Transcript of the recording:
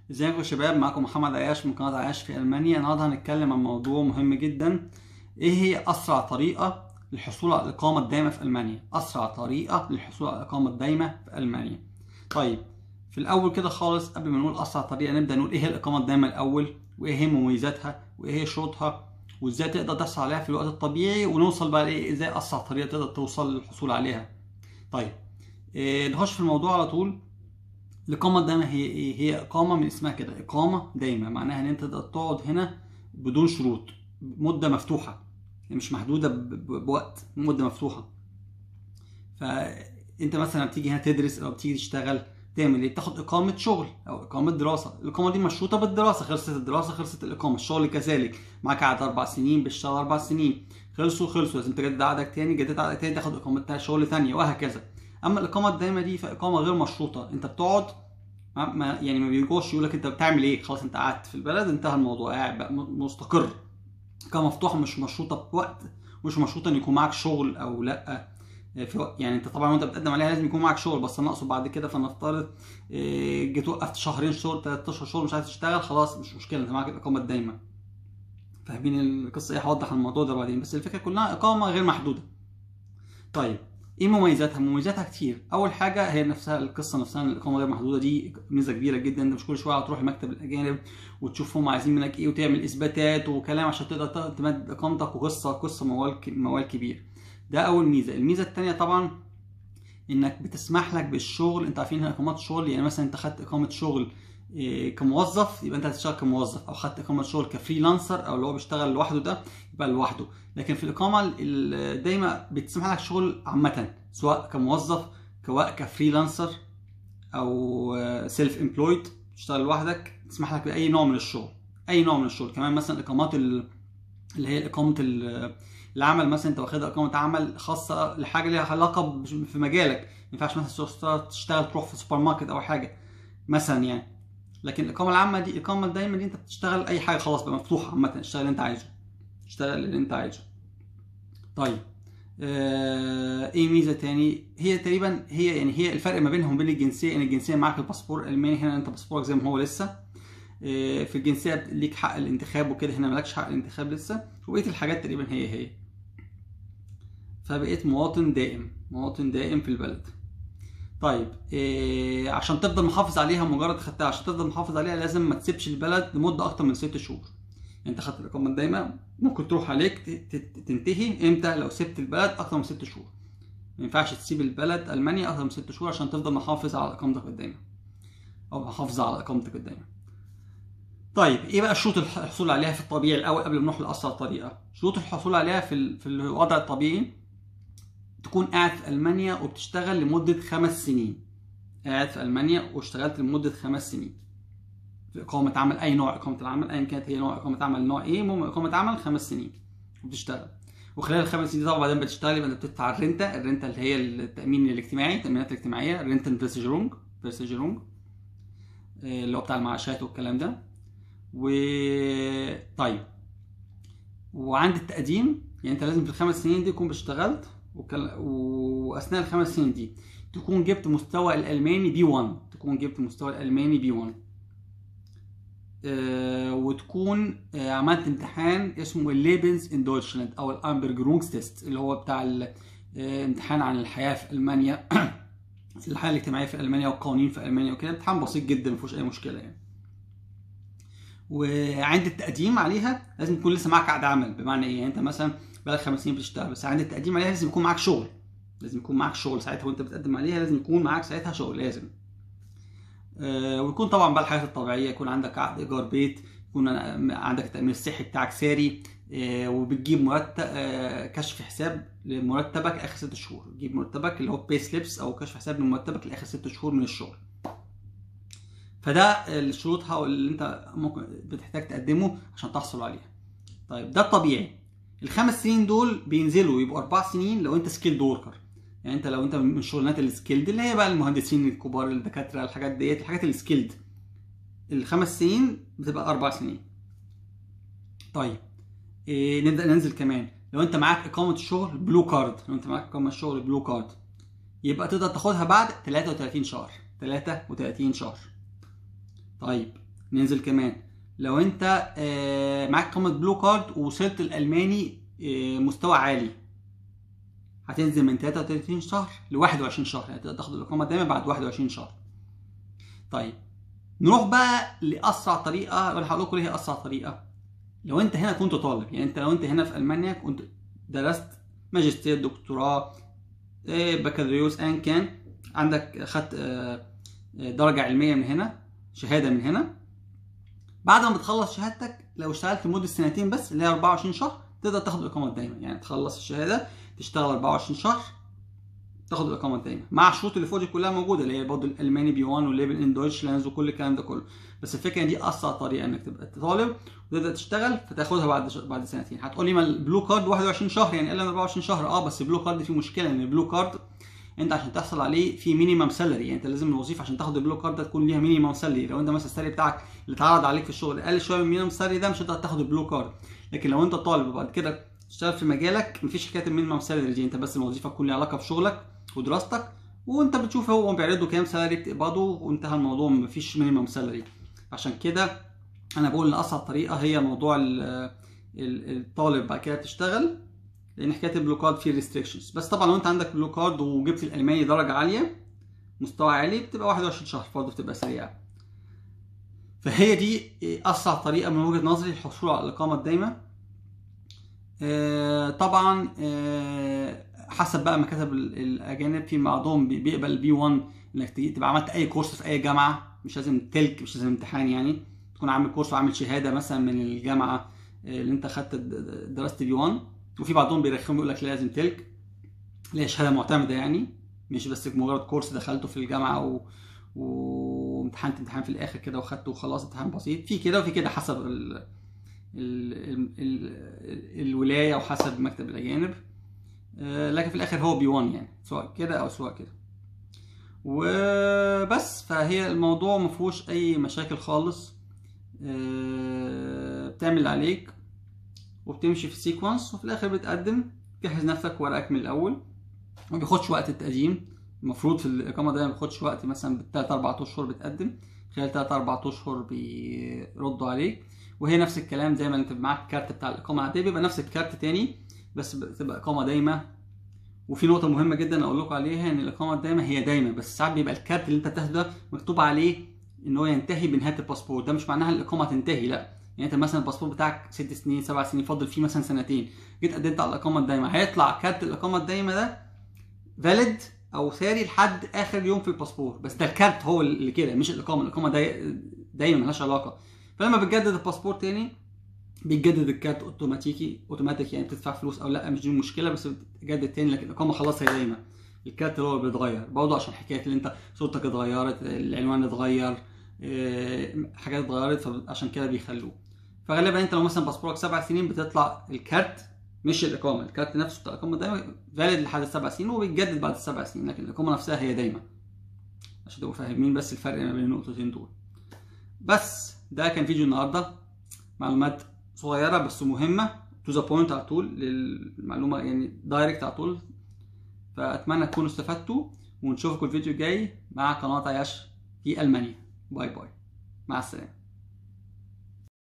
ازيكم يا شباب معاكم محمد عياش من قناه عياش في المانيا النهارده هنتكلم عن موضوع مهم جدا ايه هي اسرع طريقه للحصول على الاقامه الدائمه في المانيا اسرع طريقه للحصول على الاقامه الدائمه في المانيا طيب في الاول كده خالص قبل ما نقول اسرع طريقه نبدا نقول ايه هي الاقامه الدائمه الاول وايه هي مميزاتها وايه هي شروطها وازاي تقدر تحصل عليها في الوقت الطبيعي ونوصل بقى لايه ازاي اسرع طريقه تقدر توصل للحصول عليها طيب إيه نخش في الموضوع على طول الإقامة الدائمة هي إيه؟ هي إقامة من اسمها كده إقامة دايمة معناها إن أنت تقدر تقعد هنا بدون شروط مدة مفتوحة يعني مش محدودة بوقت مدة مفتوحة فأنت مثلا بتيجي هنا تدرس أو بتيجي تشتغل تعمل إيه؟ بتاخد إقامة شغل أو إقامة دراسة، الإقامة دي مشروطة بالدراسة، خلصت الدراسة خلصت الإقامة، الشغل كذلك، معاك عقد أربع سنين بتشتغل أربع سنين، خلصوا خلصوا لازم تجدد عقدك تاني، جددت عقدك تاني تاخد إقامة شغل تانية وهكذا. أما الإقامة الدايمة دي فإقامة غير مشروطة، أنت بتقعد ما يعني ما بيجوش يقول لك انت بتعمل ايه خلاص انت قعدت في البلد انتهى الموضوع قاعد بقى مستقر كان مفتوحه مش مشروطه بوقت مش مشروطه ان يكون معاك شغل او لا في وقت يعني انت طبعا وانت بتقدم عليها لازم يكون معاك شغل بس انا اقصد بعد كده فنفترض جيت وقفت شهرين شغل ثلاث اشهر شغل مش عايز تشتغل خلاص مش مشكله انت معاك الاقامه الدايمه فاهمين القصه ايه هوضح الموضوع ده بعدين بس الفكره كلها اقامه غير محدوده طيب ايه مميزاتها؟ مميزاتها كتير، أول حاجة هي نفسها القصة نفسها إن الإقامة غير محدودة دي ميزة كبيرة جدا، أنت مش كل شوية هتروح المكتب الأجانب وتشوف هم عايزين منك إيه وتعمل إثباتات وكلام عشان تقدر تمد إقامتك وقصة قصة موال موال كبير. ده أول ميزة، الميزة التانية طبعا إنك بتسمح لك بالشغل، أنت عارفين إقامات الشغل يعني مثلا أنت خدت إقامة شغل كموظف يبقى انت هتشتغل كموظف او خدت اقامه شغل كفريلانسر او اللي هو بيشتغل لوحده ده يبقى لوحده لكن في الاقامه دايما بتسمح لك شغل عامه سواء كموظف سواء كفريلانسر او سيلف امبلويد تشتغل لوحدك تسمح لك باي نوع من الشغل اي نوع من الشغل كمان مثلا الاقامات اللي هي اقامه العمل مثلا انت واخدها اقامه عمل خاصه لحاجه ليها علاقه في مجالك ما ينفعش مثلا تشتغل تروح في سوبر ماركت او حاجه مثلا يعني لكن الاقامه العامه دي الاقامه الدايمه دي انت بتشتغل اي حاجه خلاص بقى مفتوحه عامه اشتغل اللي انت عايزه اشتغل اللي انت عايزه طيب آه ايه ميزه تاني هي تقريبا هي يعني هي الفرق ما بينهم وبين الجنسيه ان الجنسيه معاك الباسبور الالماني هنا انت باسبورك زي ما هو لسه آه في الجنسيه ليك حق الانتخاب وكده هنا مالكش حق الانتخاب لسه وبقيه الحاجات تقريبا هي هي فبقيت مواطن دائم مواطن دائم في البلد طيب إيه عشان تفضل محافظ عليها مجرد خدتها عشان تفضل محافظ عليها لازم ما تسيبش البلد لمده اكتر من ست شهور يعني انت خدت الاقامه الدايمه ممكن تروح عليك تنتهي امتى لو سبت البلد اكتر من ست شهور ما ينفعش تسيب البلد المانيا اكتر من ست شهور عشان تفضل محافظ على اقامتك الدايمه او محافظه على اقامتك الدايمه طيب ايه بقى شروط الحصول عليها في الطبيعي الاول قبل ما نروح لاسرع طريقه شروط الحصول عليها في في الوضع الطبيعي تكون قاعد في المانيا وبتشتغل لمده خمس سنين قاعد في المانيا واشتغلت لمده خمس سنين في اقامه عمل اي نوع اقامه العمل ايا كانت هي نوع اقامه عمل نوع ايه المهم اقامه عمل خمس سنين وبتشتغل وخلال الخمس سنين طبعا بعدين بتشتغل يبقى انت بتدفع الرنتا الرنتا اللي هي التامين الاجتماعي التامينات الاجتماعيه رنتا فيرسيجرونج فيرسيجرونج اللي هو بتاع المعاشات والكلام ده و طيب وعند التقديم يعني انت لازم في الخمس سنين دي تكون اشتغلت وكل... واثناء الخمس سنين دي تكون جبت مستوى الالماني بي 1 تكون جبت مستوى الالماني بي 1 آه وتكون آه عملت امتحان اسمه الليبنز ان دويتشلاند او الامبرجرونجز تيست اللي هو بتاع الامتحان عن الحياه في المانيا الحياه الاجتماعيه في المانيا والقوانين في المانيا وكده امتحان بسيط جدا ما فيهوش اي مشكله يعني وعند التقديم عليها لازم يكون لسه معاك عقد عمل بمعنى ايه يعني انت مثلا بقالك خمس سنين بتشتغل بس عند التقديم عليها لازم يكون معاك شغل لازم يكون معاك شغل ساعتها وانت بتقدم عليها لازم يكون معاك ساعتها شغل لازم آه ويكون طبعا بقى الحياه الطبيعيه يكون عندك عقد ايجار بيت يكون عندك التامين الصحي بتاعك ساري آه وبتجيب مرتب آه كشف حساب لمرتبك اخر ست شهور تجيب مرتبك اللي هو بي سليبس او كشف حساب لمرتبك لاخر ست شهور من الشغل فده الشروط اللي انت ممكن بتحتاج تقدمه عشان تحصل عليها طيب ده الطبيعي الخمس سنين دول بينزلوا يبقوا اربع سنين لو انت سكيلد وركر يعني انت لو انت من الشغلانات السكيلد اللي هي بقى المهندسين الكبار الدكاتره الحاجات ديت الحاجات السكيلد الخمس سنين بتبقى اربع سنين طيب إيه نبدا ننزل كمان لو انت معاك اقامه شغل بلو كارد لو انت معاك اقامه شغل بلو كارد يبقى تقدر تاخدها بعد 33 شهر 33 شهر طيب ننزل كمان لو انت آه، معاك اقامه بلو كارد ووصلت الالماني آه، مستوى عالي هتنزل من 33 شهر ل 21 شهر يعني تقدر تاخد الاقامه دايما بعد 21 شهر طيب نروح بقى لاسرع طريقه وانا هقول لكم ليه هي اسرع طريقه لو انت هنا كنت طالب يعني انت لو انت هنا في المانيا كنت درست ماجستير دكتوراه إيه، بكالوريوس ايا كان عندك خدت آه، آه، درجه علميه من هنا شهاده من هنا بعد ما بتخلص شهادتك لو اشتغلت لمده سنتين بس اللي هي 24 شهر تقدر تاخد الاقامه الدائمه يعني تخلص الشهاده تشتغل 24 شهر تاخد الاقامه الدائمه مع الشروط اللي فوق دي كلها موجوده اللي هي برضه الالماني بي 1 والليبل ان دويتشلاندز وكل الكلام ده كله بس الفكره ان دي اسرع طريقه انك تبقى طالب وتبدا تشتغل فتاخدها بعد بعد سنتين هتقول لي ما البلو كارد 21 شهر يعني اقل من 24 شهر اه بس البلو كارد فيه مشكله ان البلو كارد انت عشان تحصل عليه في مينيمم سالري يعني انت لازم الوظيفه عشان تاخد البلو كارد ده تكون ليها مينيمم سالري لو انت مثلا السالري بتاعك اللي اتعرض عليك في الشغل اقل شويه من المينيمم سالري ده مش هتقدر تاخد البلو كارد لكن لو انت طالب وبعد كده تشتغل في مجالك مفيش حكايه المينيمم سالري دي انت بس الوظيفه تكون ليها علاقه بشغلك ودراستك وانت بتشوف هو بيعرضوا كام سالري بتقبضه وانتهى الموضوع مفيش مينيمم سالري عشان كده انا بقول ان اسهل طريقه هي موضوع ال- ال- الطالب بعد كده تشتغل لان حكايه البلو كارد فيه ريستريكشنز بس طبعا لو انت عندك بلو كارد وجبت الالماني درجه عاليه مستوى عالي بتبقى 21 شهر برضه بتبقى سريعه فهي دي اسرع طريقه من وجهه نظري للحصول على الاقامه الدايمه آه، طبعا آه، حسب بقى مكاتب ال- الاجانب في بعضهم بي- بيقبل بي 1 انك تجي- تبقى عملت اي كورس في اي جامعه مش لازم تلك مش لازم امتحان يعني تكون عامل كورس وعامل شهاده مثلا من الجامعه آه، اللي انت خدت د- د- درست بي 1 وفي بعضهم بيرخموا يقول لك لازم تلك اللي هي شهاده معتمده يعني مش بس مجرد كورس دخلته في الجامعه و... وامتحنت امتحان في الاخر كده وخدته وخلاص امتحان بسيط في كده وفي كده حسب ال... ال... ال... ال... الولايه وحسب مكتب الاجانب آه، لكن في الاخر هو بي 1 يعني سواء كده او سواء كده وبس فهي الموضوع ما فيهوش اي مشاكل خالص آه، بتعمل اللي عليك وبتمشي في السيكونس وفي الاخر بتقدم جهز نفسك ورقك من الاول ما بياخدش وقت التقديم المفروض في الاقامه ده ما بياخدش وقت مثلا بالثلاث اربع اشهر بتقدم خلال ثلاث اربع اشهر بيردوا عليك وهي نفس الكلام زي ما انت معاك الكارت بتاع الاقامه العاديه بيبقى نفس الكارت تاني بس بتبقى اقامه دايمه وفي نقطه مهمه جدا اقول لكم عليها ان الاقامه الدايمه هي دايمه بس ساعات بيبقى الكارت اللي انت بتاخده ده مكتوب عليه ان هو ينتهي بنهايه الباسبور ده مش معناها الاقامه تنتهي لا يعني انت مثلا الباسبور بتاعك ست سنين سبع سنين فاضل فيه مثلا سنتين جيت قدمت على الاقامه الدايمه هيطلع كارت الاقامه الدايمه ده فاليد او ساري لحد اخر يوم في الباسبور بس ده الكارت هو اللي كده مش الاقامه الاقامه داي... دايما ملهاش علاقه فلما بتجدد الباسبور تاني بيتجدد الكارت اوتوماتيكي اوتوماتيك يعني بتدفع فلوس او لا مش دي المشكله بس بتجدد تاني لكن الاقامه خلاص هي دايما الكارت اللي هو بيتغير برضه عشان حكايه اللي انت صورتك اتغيرت العنوان اتغير إيه، حاجات اتغيرت فعشان كده بيخلوه فغالبا انت لو مثلا باسبورك سبع سنين بتطلع الكارت مش الاقامه الكارت نفسه بتاع الاقامه دايما فاليد لحد السبع سنين وبيتجدد بعد السبع سنين لكن الاقامه نفسها هي دايما عشان تبقوا فاهمين بس الفرق ما بين النقطتين دول بس ده كان فيديو النهارده معلومات صغيره بس مهمه تو ذا بوينت على طول للمعلومه يعني دايركت على طول فاتمنى تكونوا استفدتوا ونشوفكم الفيديو الجاي مع قناه عياش في المانيا باي باي مع السلامه